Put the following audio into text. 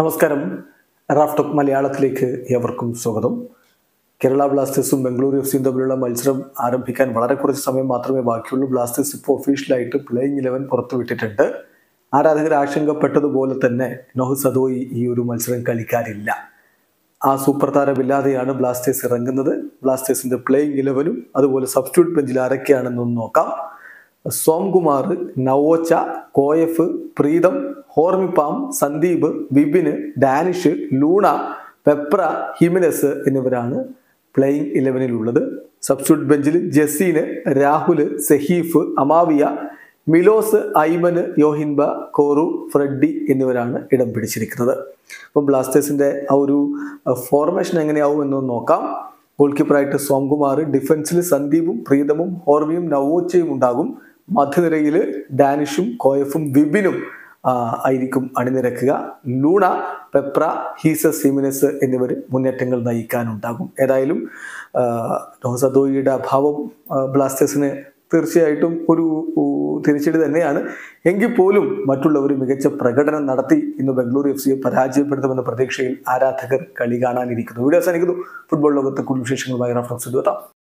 നമസ്കാരം റാഫ്ടോക്ക് മലയാളത്തിലേക്ക് ഏവർക്കും സ്വാഗതം കേരള ബ്ലാസ്റ്റേഴ്സും ബംഗളൂരു എഫ് സിയും തമ്മിലുള്ള മത്സരം ആരംഭിക്കാൻ വളരെ കുറച്ച് സമയം മാത്രമേ ബാക്കിയുള്ളൂ ബ്ലാസ്റ്റേഴ്സ് ഇപ്പോൾ ഒഫീഷ്യലായിട്ട് പ്ലേയിങ് ഇലവൻ പുറത്തുവിട്ടിട്ടുണ്ട് ആരാധകർ ആശങ്കപ്പെട്ടതുപോലെ തന്നെ നോഹ് സദോയി ഈ ഒരു മത്സരം കളിക്കാനില്ല ആ സൂപ്പർ താരമില്ലാതെയാണ് ബ്ലാസ്റ്റേഴ്സ് ഇറങ്ങുന്നത് ബ്ലാസ്റ്റേഴ്സിന്റെ പ്ലേയിങ് ഇലവനും അതുപോലെ സബ്സ്റ്റിറ്റ്യൂട്ട് ബെഞ്ചിൽ ആരൊക്കെയാണെന്നൊന്ന് നോക്കാം Somkumar Naocha Coeff Pritam Hormipam Sandeep Bibin Danish Luna Peprah Jimenez എന്നിവരാണ് പ്ലേയിങ് ഇലവനിലുള്ളത് സബ്സ്റ്റിറ്റ്യൂട്ട് ബെഞ്ചിൽ ജസീന് രാഹുൽ സഹീഫ് അമാവിയ മിലോസ് ഐമന് യോഹിൻബ കോറു ഫ്രെഡി എന്നിവരാണ് ഇടം പിടിച്ചിരിക്കുന്നത് അപ്പം ബ്ലാസ്റ്റേഴ്സിന്റെ ആ ഒരു ഫോർമേഷൻ എങ്ങനെയാവും എന്ന് നോക്കാം ഗോൾ കീപ്പറായിട്ട് സോംകുമാർ ഡിഫൻസിൽ സന്ദീപും പ്രീതമും ഹോർവിയും നവോച്ചയും ഉണ്ടാകും മധ്യനിരയിൽ ഡാനിഷും കോയഫും വിബിനും ആ, ആയിരിക്കും അണിനിരക്കുക ലൂണ പെപ്ര ഹീസസ് സിമിനസ് എന്നിവർ മുന്നേറ്റങ്ങൾ നയിക്കാനുണ്ടാകും ഏതായാലും ആ, നോസദോയിയുടെ അഭാവം ആ, ബ്ലാസ്റ്റേഴ്സിന് തീർച്ചയായിട്ടും ഒരു ഉ, തിരിച്ചടി തന്നെയാണ് എങ്കിൽ പോലും മറ്റുള്ളവർ മികച്ച പ്രകടനം നടത്തി ഇന്ന് ബംഗളൂരു എഫ് സിയെ പരാജയപ്പെടുത്തുമെന്ന പ്രതീക്ഷയിൽ ആരാധകർ കളി കാണാനിരിക്കുന്നു വീഡിയോ അവസാനിക്കുന്നു ഫുട്ബോൾ ലോകത്തെ കൂടുതൽ വിശേഷങ്ങളുമായി റഫറൻസ് എത്താം